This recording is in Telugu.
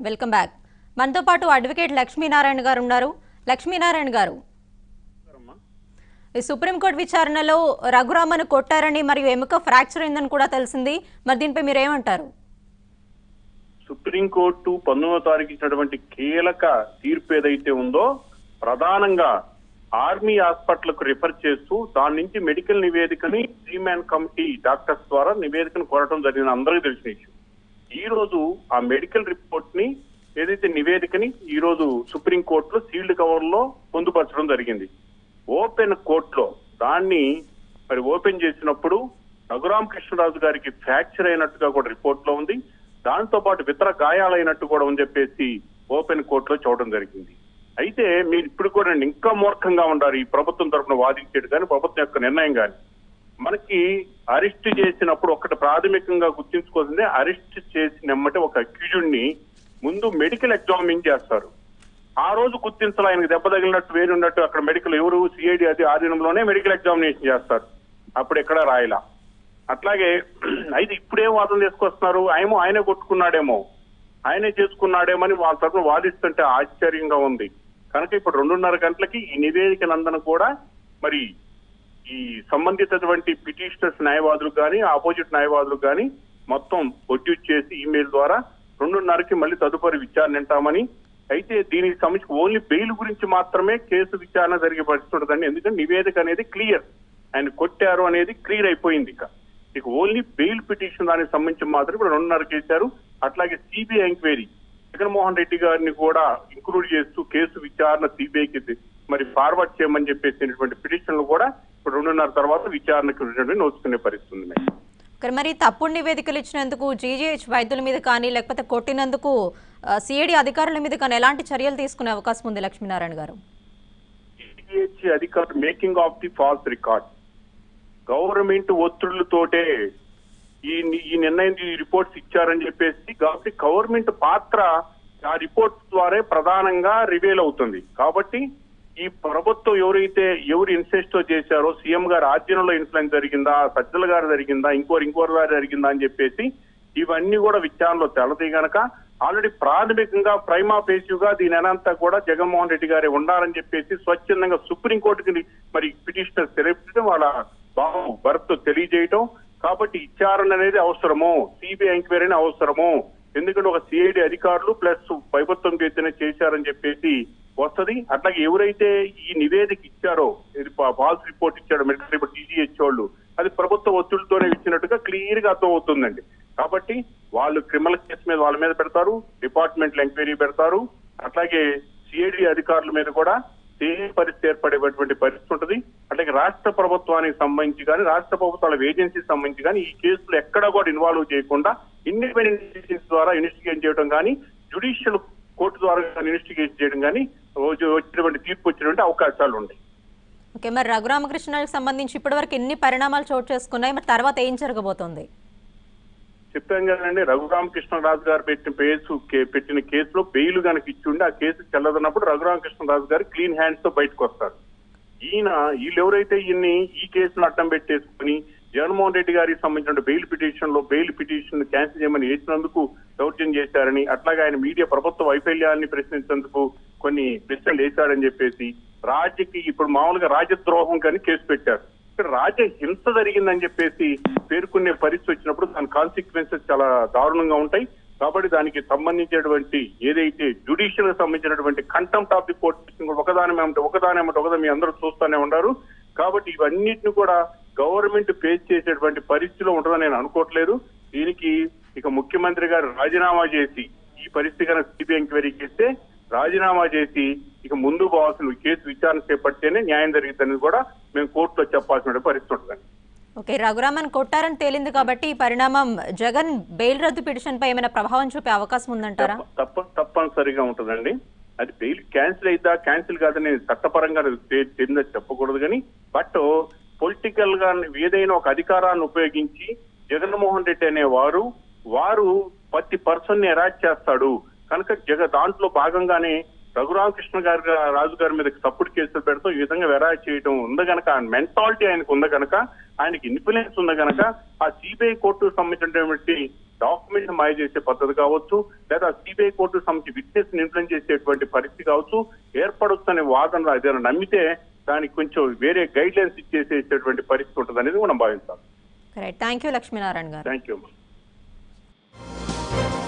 వెల్కమ్ బ్యాక్ మనతో పాటు అడ్వకేట్ లక్ష్మీనారాయణ గారు ఉన్నారు లక్ష్మీనారాయణ గారు ఈ సుప్రీంకోర్టు విచారణలో రఘురామను కొట్టారని మరియు ఎముక ఫ్రాక్చర్ అయిందని కూడా తెలిసింది మరి దీనిపై మీరు ఏమంటారు సుప్రీంకోర్టు పంతొమ్మిదో తారీఖు ఇచ్చినటువంటి కీలక తీర్పు ఏదైతే ఉందో ప్రధానంగా ఆర్మీ హాస్పిటల్ రిఫర్ చేస్తూ దాని నుంచి మెడికల్ నివేదికని త్రీ మ్యాన్ కమిటీ డాక్టర్స్ ద్వారా నివేదికను కోరటం జరిగింది అందరికీ తెలిసిన విషయం ఈ రోజు ఆ మెడికల్ రిపోర్ట్ ని ఏదైతే నివేదికని ఈ రోజు సుప్రీంకోర్టులో సీల్డ్ కవర్ లో పొందుపరచడం జరిగింది ఓపెన్ కోర్టులో దాన్ని మరి ఓపెన్ చేసినప్పుడు రఘురామ కృష్ణరాజు గారికి ఫ్రాక్చర్ అయినట్టుగా కూడా రిపోర్ట్ లో ఉంది దాంతో పాటు ఇతర గాయాలైనట్టు కూడా అని చెప్పేసి ఓపెన్ కోర్టులో చూడడం జరిగింది అయితే మీరు ఇప్పుడు కూడా ఇంకా మూర్ఖంగా ఉండాలి ఈ ప్రభుత్వం తరఫున వాదించేది కానీ ప్రభుత్వం యొక్క నిర్ణయం కానీ మనకి అరెస్ట్ చేసినప్పుడు ఒకటి ప్రాథమికంగా గుర్తించుకోవాల్సిందే అరెస్ట్ చేసినమ్మటే ఒక అక్యూజుడిని ముందు మెడికల్ ఎగ్జామిన్ చేస్తారు ఆ రోజు గుర్తించాలి ఆయనకు దెబ్బ తగిలినట్టు వేరు ఉన్నట్టు అక్కడ మెడికల్ ఎవరు సిఐడి అది ఆధీనంలోనే మెడికల్ ఎగ్జామినేషన్ చేస్తారు అప్పుడు ఎక్కడ రాయలా అట్లాగే అయితే ఇప్పుడే వాదన తీసుకొస్తున్నారు ఆయమో ఆయనే కొట్టుకున్నాడేమో ఆయనే చేసుకున్నాడేమో అని వాళ్ళ తరఫున వాదిస్తుంటే ఆశ్చర్యంగా ఉంది కనుక ఇప్పుడు రెండున్నర గంటలకి ఈ నివేదిక నందన కూడా మరి ఈ సంబంధితటువంటి పిటిషనర్స్ న్యాయవాదులకు కానీ ఆపోజిట్ న్యాయవాదులకు కానీ మొత్తం ప్రొడ్యూస్ చేసి ఈమెయిల్ ద్వారా రెండున్నరకి మళ్ళీ తదుపరి విచారణ వింటామని అయితే దీనికి సంబంధించి ఓన్లీ బెయిల్ గురించి మాత్రమే కేసు విచారణ జరిగే పరిస్థితి ఉంటుందండి ఎందుకంటే నివేదిక అనేది క్లియర్ ఆయన కొట్టారు అనేది క్లియర్ అయిపోయింది ఇక ఇక ఓన్లీ బెయిల్ పిటిషన్ దానికి సంబంధించి మాత్రం ఇప్పుడు రెండున్నర చేశారు అట్లాగే సిబిఐ ఎంక్వైరీ జగన్మోహన్ రెడ్డి గారిని కూడా ఇంక్లూడ్ చేస్తూ కేసు విచారణ సిబిఐకి మరి ఫార్వర్డ్ చేయమని చెప్పేసినటువంటి పిటిషన్లు కూడా ఇప్పుడు రెండున్నర తర్వాత విచారణకు నోచుకునే పరిస్థితి ఉంది మేడం. ఇక్కడ మరి తప్పుడు నివేదికలు ఇచ్చినందుకు జీజీహెచ్ వైద్యుల మీద కానీ లేకపోతే కొట్టినందుకు సిఐడి అధికారుల మీద కానీ ఎలాంటి చర్యలు తీసుకునే అవకాశం ఉంది లక్ష్మీనారాయణ గారు సిబిహెచ్ అధికారులు making of the false record government ఒత్తిళ్లతోటే ఈ ఈ నిర్ణయం ఈ రిపోర్ట్స్ ఇచ్చారని చెప్పేసి కాబట్టి గవర్నమెంట్ పాత్ర ఆ రిపోర్ట్స్ ద్వారా ప్రధానంగా రివీల్ అవుతుంది కాబట్టి ఈ ప్రభుత్వం ఎవరైతే ఎవరు ఇన్సెస్ట్ తో చేశారో సీఎం గారు ఆధ్వర్యంలో ఇన్ఫ్లుయెన్స్ జరిగిందా సజ్జల గారు జరిగిందా ఇంకోరు ఇంకోరు గారు జరిగిందా అని చెప్పేసి ఇవన్నీ కూడా విచారణలో తెలది గనక ఆల్రెడీ ప్రాథమికంగా ప్రైమా ఫేసివ్గా దీని అనంతా కూడా జగన్మోహన్ రెడ్డి గారే ఉండాలని చెప్పేసి స్వచ్ఛందంగా సుప్రీంకోర్టుకి మరి పిటిషనర్ తెలిపించడం వాళ్ళ బాబు భరత్ తెలియజేయటం కాబట్టి విచారణ అనేది అవసరము సిబిఐ ఎంక్వైరీ అవసరము ఎందుకంటే ఒక సిఐడి అధికారులు ప్లస్ ప్రభుత్వం చేతనే చేశారని చెప్పేసి వస్తది అట్లాగే ఎవరైతే ఈ నివేదిక ఇచ్చారో ఇది ఫాల్స్ రిపోర్ట్ ఇచ్చారో మెడికల్ రిపోర్ట్ టీజీహెచ్ వాళ్ళు అది ప్రభుత్వ ఒత్తిడితోనే ఇచ్చినట్టుగా క్లియర్ గా అర్థం అవుతుందండి కాబట్టి వాళ్ళు క్రిమినల్ కేసు మీద వాళ్ళ మీద పెడతారు డిపార్ట్మెంట్ ఎంక్వైరీ పెడతారు అట్లాగే సిఐడి అధికారుల మీద కూడా సేమ్ పరిస్థితి ఏర్పడేటువంటి పరిస్థితి ఉంటుంది అట్లాగే రాష్ట్ర ప్రభుత్వానికి సంబంధించి కానీ రాష్ట్ర ప్రభుత్వాల ఏజెన్సీకి సంబంధించి కానీ ఈ కేసులు ఎక్కడ కూడా ఇన్వాల్వ్ చేయకుండా ఇండిపెండెంట్ ఏజెన్సీస్ ద్వారా ఇన్వెస్టిగేట్ చేయడం కానీ జుడిషియల్ కోర్టు ద్వారా ఇన్వెస్టిగేట్ చేయడం కానీ వచ్చినటువంటి తీర్పు వచ్చినటువంటి అవకాశాలు ఉన్నాయి ఓకే మరి రఘురామకృష్ణకి సంబంధించి ఇప్పటివరకు ఎన్ని పరిణామాలు చోటు చేసుకున్నాయి మరి తర్వాత ఏం జరగబోతోంది చెప్పాం కదండి రఘురామకృష్ణరాజు గారు పెట్టిన కేసు కే- పెట్టిన కేసులో బెయిల్ కనుక ఇచ్చిండి ఆ కేసు చెల్లదన్నప్పుడు రఘురామకృష్ణరాజు గారు క్లీన్ హ్యాండ్స్ తో బయటకు వస్తారు ఈయన వీళ్ళు ఎవరైతే ఈయన్ని ఈ కేసును అడ్డం పెట్టేసుకుని జగన్మోహన్ రెడ్డి గారికి సంబంధించిన బెయిల్ పిటిషన్ లో బెయిల్ పిటిషన్ క్యాన్సిల్ చేయమని వేసినందుకు దౌర్జన్యం చేశారని అట్లాగే ఆయన మీడియా ప్రభుత్వ వైఫల్యాన్ని ప్రశ్నించేందుకు కొన్ని ప్రశ్నలు వేశాడని చెప్పేసి రాజ్యకి ఇప్పుడు మామూలుగా రాజద్రోహం కానీ కేసు పెట్టారు ఇక్కడ రాజ్య హింస జరిగిందని చెప్పేసి పేర్కొనే పరిస్థితి వచ్చినప్పుడు దాని కాన్సిక్వెన్సెస్ చాలా దారుణంగా ఉంటాయి కాబట్టి దానికి సంబంధించినటువంటి ఏదైతే జుడిషియల్ కి సంబంధించినటువంటి కంటెంప్ట్ ఆఫ్ ది కోర్ట్ ఒకదాని ఏమంటే ఒకదాని ఏమంటే ఒకదాని మీ అందరూ చూస్తూనే ఉన్నారు కాబట్టి ఇవన్నిటిని కూడా గవర్నమెంట్ ఫేస్ చేసేటువంటి పరిస్థితిలో ఉంటుందని నేను అనుకోవట్లేదు దీనికి ఇక ముఖ్యమంత్రి గారు రాజీనామా చేసి ఈ పరిస్థితి కనుక సిబిఐ ఎంక్వైరీ చేస్తే రాజీనామా చేసి ఇక ముందు పోవాల్సిన కేసు విచారణ చేపడితేనే న్యాయం జరుగుతుందని కూడా మేము కోర్టులో చెప్పాల్సిన పరిస్థితి ఉంటుంది ఓకే రఘురామన్ కొట్టారని తేలింది కాబట్టి ఈ పరిణామం జగన్ బెయిల్ రద్దు పిటిషన్ పై ఏమైనా ప్రభావం చూపే అవకాశం ఉందంటారా తప్ప- తప్ప తప్పనిసరిగా ఉంటుందండి అది బెయిల్ క్యాన్సిల్ అయిద్దా క్యాన్సిల్ కాదని చట్టపరంగా తెలియదా చెప్పకూడదు కానీ బట్ పొలిటికల్ గా ఏదైనా ఒక అధికారాన్ని ఉపయోగించి జగన్మోహన్ రెడ్డి అనే వారు వారు ప్రతి పర్సన్ ని అరాట్ చేస్తాడు కనుక జగ దాంట్లో భాగంగానే రఘురామకృష్ణ గారి రాజు గారి మీద తప్పుడు కేసులు పెడుతూ ఈ విధంగా వెరాట్ చేయడం ఉంది గనక ఆ మెంటాలిటీ ఆయనకు ఉంది గనక ఆయనకి ఇన్ఫ్లుయెన్స్ ఉంది గనక ఆ సిబిఐ కోర్టుకు సంబంధించినటువంటి డాక్యుమెంట్ మాయ చేసే పద్ధతి కావచ్చు లేదా సిబిఐ కోర్టు సంబంధించి విట్నెస్ ఇన్ఫ్లుయెన్స్ చేసేటువంటి పరిస్థితి కావచ్చు ఏర్పడొచ్చు అనే వాదన ఏదైనా నమ్మితే దానికి కొంచెం వేరే గైడ్ లైన్స్ ఇచ్చేసేటటువంటి పరిస్థితి ఉంటుంది అనేది మనం భావించాలి రైట్ థ్యాంక్ యూ లక్ష్మీనారాయణ గారు థ్యాంక్ యూ